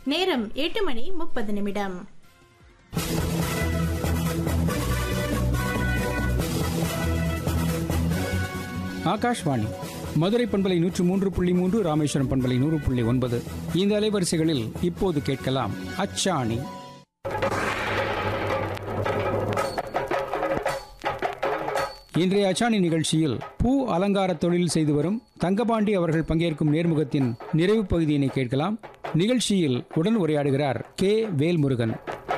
நேரம் எட்டு மணி முப்பது நிமிடம் ஆகாஷ்வாணி மதுரை பண்பலை நூற்று மூன்று புள்ளி மூன்று ராமேஸ்வரம் பண்பலை நூறு புள்ளி ஒன்பது இந்த அலைவரிசைகளில் இப்போது கேட்கலாம் அச்சாணி இன்றைய அச்சாணி நிகழ்ச்சியில் பூ அலங்கார தொழில் செய்து வரும் தங்கபாண்டி அவர்கள் பங்கேற்கும் நேர்முகத்தின் நிறைவு பகுதியினை கேட்கலாம் நிகழ்ச்சியில் உடன் உரையாடுகிறார் கே வேல்முருகன்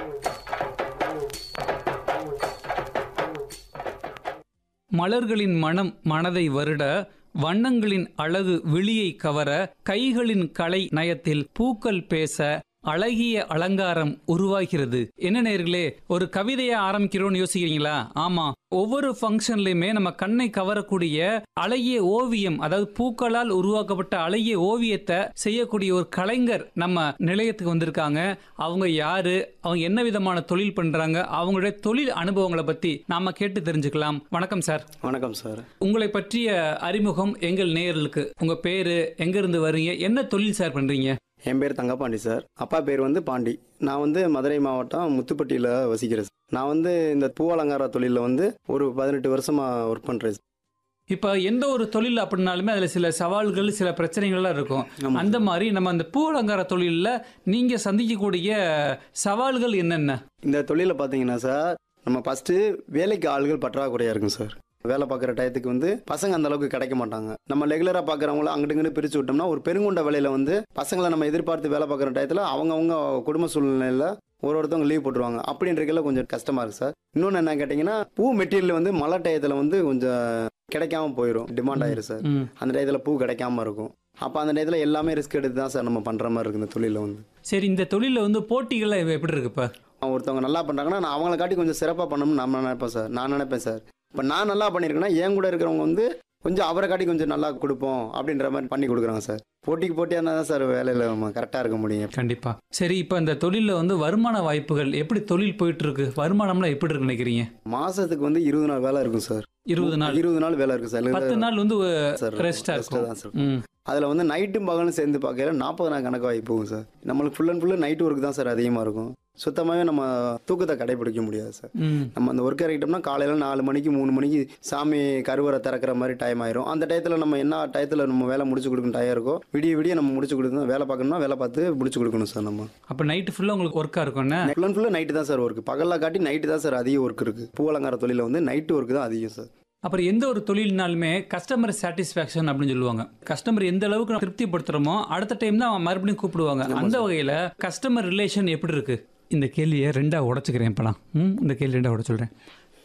மலர்களின் மனம் மனதை வருட வண்ணங்களின் அழகு விழியை கவர கைகளின் கலை நயத்தில் பூக்கள் பேச அழகிய அலங்காரம் உருவாகிறது என்ன நேர்களே ஒரு கவிதையை ஆரம்பிக்கிறோம்னு யோசிக்கிறீங்களா ஆமா ஒவ்வொரு ஃபங்க்ஷன்லயுமே நம்ம கண்ணை கவரக்கூடிய அழகிய ஓவியம் அதாவது பூக்களால் உருவாக்கப்பட்ட அழகிய ஓவியத்தை செய்யக்கூடிய ஒரு கலைஞர் நம்ம நிலையத்துக்கு வந்திருக்காங்க அவங்க யாரு அவங்க என்ன விதமான தொழில் பண்றாங்க அவங்களுடைய தொழில் அனுபவங்களை பத்தி நாம கேட்டு தெரிஞ்சுக்கலாம் வணக்கம் சார் வணக்கம் சார் உங்களை பற்றிய அறிமுகம் எங்கள் நேயர்களுக்கு உங்க பேரு எங்க இருந்து வர்றீங்க என்ன தொழில் சார் பண்றீங்க என் பேர் தங்கப்பாண்டி சார் அப்பா பேர் வந்து பாண்டி நான் வந்து மதுரை மாவட்டம் முத்துப்பட்டியில் வசிக்கிறேன் சார் நான் வந்து இந்த பூ அலங்கார தொழிலில் வந்து ஒரு பதினெட்டு வருஷமாக ஒர்க் பண்ணுறேன் இப்ப எந்த ஒரு தொழில் அப்படின்னாலுமே அதுல சில சவால்கள் சில பிரச்சனைகள்லாம் இருக்கும் ஆமா. அந்த மாதிரி நம்ம அந்த பூ அலங்கார தொழில்ல நீங்க சந்திக்கக்கூடிய சவால்கள் என்னென்ன இந்த தொழிலை பார்த்தீங்கன்னா சார் நம்ம ஃபஸ்ட்டு வேலைக்கு ஆள்கள் பற்றாக்குறையாக இருக்கும் சார் வேலை பார்க்குற டயத்துக்கு வந்து பசங்க அந்த அளவுக்கு கிடைக்க மாட்டாங்க நம்ம ரெகுலராக பார்க்குறவங்கள அங்கிட்டு இங்கிட்டு பிரித்து விட்டோம்னா ஒரு பெருங்குண்ட வேலையில் வந்து பசங்களை நம்ம எதிர்பார்த்து வேலை பார்க்குற டயத்தில் அவங்கவுங்க குடும்ப சூழ்நிலையில் ஒரு ஒருத்தவங்க லீவ் போட்டுருவாங்க அப்படின்றதுல கொஞ்சம் கஷ்டமா இருக்கு சார் இன்னொன்று என்ன கேட்டிங்கன்னா பூ மெட்டீரியல் வந்து மழை டயத்தில் வந்து கொஞ்சம் கிடைக்காம போயிடும் டிமாண்ட் ஆயிரும் சார் ம். அந்த டயத்தில் பூ கிடைக்காம இருக்கும் அப்போ அந்த டயத்தில் எல்லாமே ரிஸ்க் எடுத்து தான் சார் நம்ம பண்ணுற மாதிரி இருக்கு இந்த தொழிலில் வந்து சரி இந்த தொழில வந்து போட்டிகள் எப்படி இருக்கு இப்ப ஒருத்தவங்க நல்லா பண்ணுறாங்கன்னா நான் அவங்கள காட்டி கொஞ்சம் சிறப்பாக பண்ணணும்னு நம்ம நினைப்பேன் சார் நான் நினைப்பேன் சார் இப்போ நான் நல்லா பண்ணியிருக்கேன்னா என் கூட இருக்கிறவங்க வந்து கொஞ்சம் அவரை காட்டி கொஞ்சம் நல்லா கொடுப்போம் அப்படின்ற மாதிரி பண்ணி கொடுக்குறாங்க சார் போட்டிக்கு போட்டியாக இருந்தால் தான் சார் வேலையில் நம்ம கரெக்டாக இருக்க முடியும் கண்டிப்பா சரி இப்ப இந்த தொழில்ல வந்து வருமான வாய்ப்புகள் எப்படி தொழில் போயிட்டு இருக்கு வருமானம்லாம் எப்படி இருக்கு நினைக்கிறீங்க மாதத்துக்கு வந்து இருபது நாள் வேலை இருக்கும் சார் இருபது நாள் இருபது நாள் வேலை இருக்கும் சார் பத்து நாள் வந்து சார் ரெஸ்டா இருக்கும் தான் சார் ம். அதில் வந்து நைட்டும் பகலும் சேர்ந்து பார்க்கல நாற்பது நாள் கணக்காகி போகும் சார் நம்மளுக்கு full and full night work தான் சார் அதிகமாக இருக்கும் சுத்தமாகவே நம்ம தூக்கத்தை கடைபிடிக்க முடியாது சார் ம். நம்ம அந்த ஒர்க் இறக்கிட்டோம்னா காலையில் நாலு மணிக்கு மூணு மணிக்கு சாமி கருவறை திறக்கிற மாதிரி டைம் ஆயிரும் அந்த டயத்தில் நம்ம என்ன டயத்தில் நம்ம வேலை முடிச்சு கொடுக்கணும் டயம் இருக்கோ விடிய விடிய நம்ம முடிச்சு கொடுக்கணும் வேலை பார்க்கணும்னா வேலை பார்த்து முடிச்சு கொடுக்கணும் சார் நம்ம அப்ப நைட்டு ஃபுல்லா உங்களுக்கு ஒர்க்கா இருக்கும்னா ஃபுல் அண்ட் ஃபுல்லாக நைட்டு தான் சார் ஒர்க் பகலில் காட்டி நைட்டு தான் சார் அதிக ஒர்க் இருக்குது பூவலங்கார தொழிலில் வந்து நைட்டு ஒர்க் தான் அதிகம் சார் அப்புறம் எந்த ஒரு தொழில்னாலுமே கஸ்டமர் சாட்டிஸ்ஃபேக்ஷன் அப்படின்னு சொல்லுவாங்க கஸ்டமர் எந்த அளவுக்கு நம்ம திருப்திப்படுத்துறோமோ அடுத்த டைம் தான் அவன் மறுபடியும் கூப்பிடுவாங்க அந்த வகையில கஸ்டமர் ரிலேஷன் எப்படி இருக்கு இந்த கேள்வியை ரெண்டா உடைச்சுக்கிறேன் இப்பலாம் ம் இந்த கேள்வி ரெண்டா உடச்சு சொல்றேன்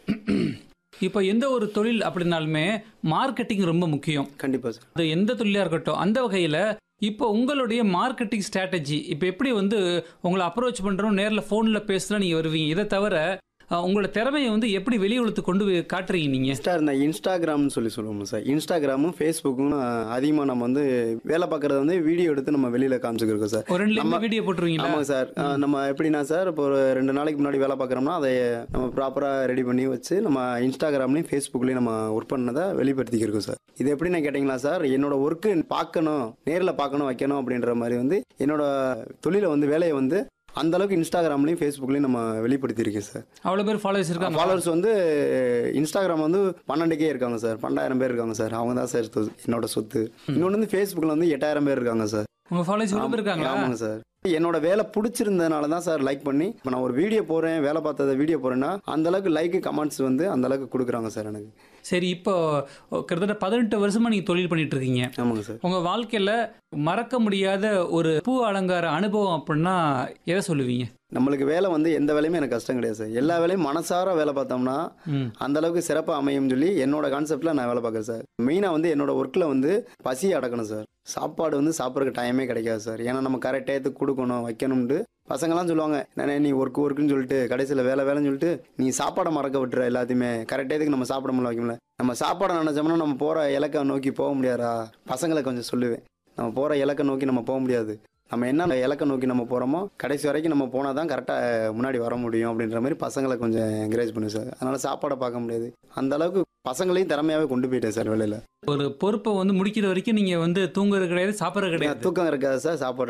இப்போ எந்த ஒரு தொழில் அப்படின்னாலுமே மார்க்கெட்டிங் ரொம்ப முக்கியம் கண்டிப்பாக சார் அது எந்த தொழிலாக இருக்கட்டும் அந்த வகையில் இப்போ உங்களுடைய மார்க்கெட்டிங் ஸ்ட்ராட்டஜி இப்போ எப்படி வந்து உங்களை அப்ரோச் பண்ணுறோம் நேரில் ஃபோனில் பேசுனா நீங்கள் வருவீங்க இதை தவிர அஹ், உங்களோட திறமையை வந்து எப்படி வெளியுலகத்துக்கு கொண்டு போய் காட்டுறீங்க நீங்கள் இன்ஸ்டா இந்த இன்ஸ்டாகிராம்னு சொல்லி சொல்லுவோம் சார் இன்ஸ்டாகிராமும் ஃபேஸ்புக்கும் அதிகமாக நம்ம வந்து வேலை பார்க்குறத வந்து வீடியோ எடுத்து நம்ம வெளியில் காமிச்சிருக்கோம் சார் ஒரு ரெண்டு நம்ம- வீடியோ போட்டுருவீங்களா ஆமாங்க சார் அஹ் நம்ம எப்படின்னா சார் இப்போ ஒரு ரெண்டு நாளைக்கு முன்னாடி வேலை பார்க்குறோம்னா அதை நம்ம ப்ராப்பராக ரெடி பண்ணி வச்சு நம்ம இன்ஸ்டாகிராம்லையும் ஃபேஸ்புக்லேயும் நம்ம ஒர்க் பண்ணதை வெளிப்படுத்திக்கிறோம் சார் இது எப்படின்னு கேட்டிங்களா சார் என்னோட ஒர்க்கு பார்க்கணும் நேரில் பார்க்கணும் வைக்கணும் அப்படின்ற மாதிரி வந்து என்னோட தொழிலை வந்து வேலையை வந்து அந்த அளவுக்கு இன்ஸ்டாகிராம்லையும் ஃபேஸ்புக்லையும் நம்ம வெளிப்படுத்தியிருக்கேன் சார் அவ்வளோ பேர் ஃபாலோவர்ஸ் இருக்காங்க ஃபாலோவர்ஸ் வந்து இன்ஸ்டாகிராம் வந்து பன்னெண்டுக்கே இருக்காங்க சார் பன்னெண்டாயிரம் பேர் இருக்காங்க சார் அவங்க தான் சார் சொத்து- என்னோட சொத்து இன்னொன்று வந்து ஃபேஸ்புக்கில் வந்து எட்டாயிரம் பேர் இருக்காங்க சார் உங்கள் ஃபாலோவர்ஸ் இவ்வளோ பேர் இருக்காங்களா ஆமாங்க சார் என்னோட வேலை பிடிச்சிருந்ததுனால தான் சார் லைக் பண்ணி இப்போ நான் ஒரு வீடியோ போறேன் வேலை பார்த்தத வீடியோ போறேன்னா அந்த அளவுக்கு லைக் கமெண்ட்ஸ் வந்து அந்த அளவுக்கு கொடுக்குறாங்க சார் எனக்கு சரி இப்போ கிட்டத்தட்ட பதினெட்டு வருஷமா நீங்கள் தொழில் பண்ணிட்டு இருக்கீங்க ஆமாங்க சார் உங்கள் வாழ்க்கையில் மறக்க முடியாத ஒரு பூ அலங்கார அனுபவம் அப்படின்னா எதை சொல்லுவீங்க நம்மளுக்கு வேலை வந்து எந்த வேலையுமே எனக்கு கஷ்டம் கிடையாது சார் எல்லா வேலையும் மனசார வேலை பார்த்தோம்னா ம் அந்த அளவுக்கு சிறப்பாக அமையும்னு சொல்லி என்னோட கான்செப்டில் நான் வேலை பார்க்குறேன் சார் மெயினாக வந்து என்னோட ஒர்க்கில் வந்து பசியை அடக்கணும் சார் சாப்பாடு வந்து சாப்பிட்றதுக்கு டைமே கிடைக்காது சார் ஏன்னா நம்ம கரெக்ட் டயத்துக்கு கொடுக்கணும் வைக்கணும்ட்டு பசங்களாம் சொல்லுவாங்க நானே நீ ஒர்க் ஒர்க்குன்னு சொல்லிட்டு கடைசியில் வேலை வேலைன்னு சொல்லிட்டு நீ சாப்பாடை மறக்க விட்டுற எல்லாத்தையுமே கரெக்ட் டயத்துக்கு நம்ம சாப்பிட முடியல வைக்க முடியல நம்ம சாப்பாடை நினச்சோம்னா நம்ம போகிற இலக்கை நோக்கி போக முடியாதா பசங்களை கொஞ்சம் சொல்லுவேன் நம்ம போகிற இலக்கை நோக்கி நம்ம போக முடியாது நம்ம என்ன இலக்கை நோக்கி நம்ம போகிறோமோ கடைசி வரைக்கும் நம்ம போனால் தான் கரெக்டாக முன்னாடி வர முடியும் அப்படின்ற மாதிரி பசங்களை கொஞ்சம் என்கரேஜ் பண்ணு சார் அதனால் சாப்பாடை பார்க்க முடியாது அந்த அளவுக்கு பசங்களையும் திறமையாகவே கொண்டு போயிட்டேன் சார் வேலையில் ஒரு பொறுப்பை வந்து முடிக்கிற வரைக்கும் நீங்கள் வந்து தூங்குறது கிடையாது சாப்பிட்றது கிடையாது தூக்கம் இருக்காது சார் சாப்பாடு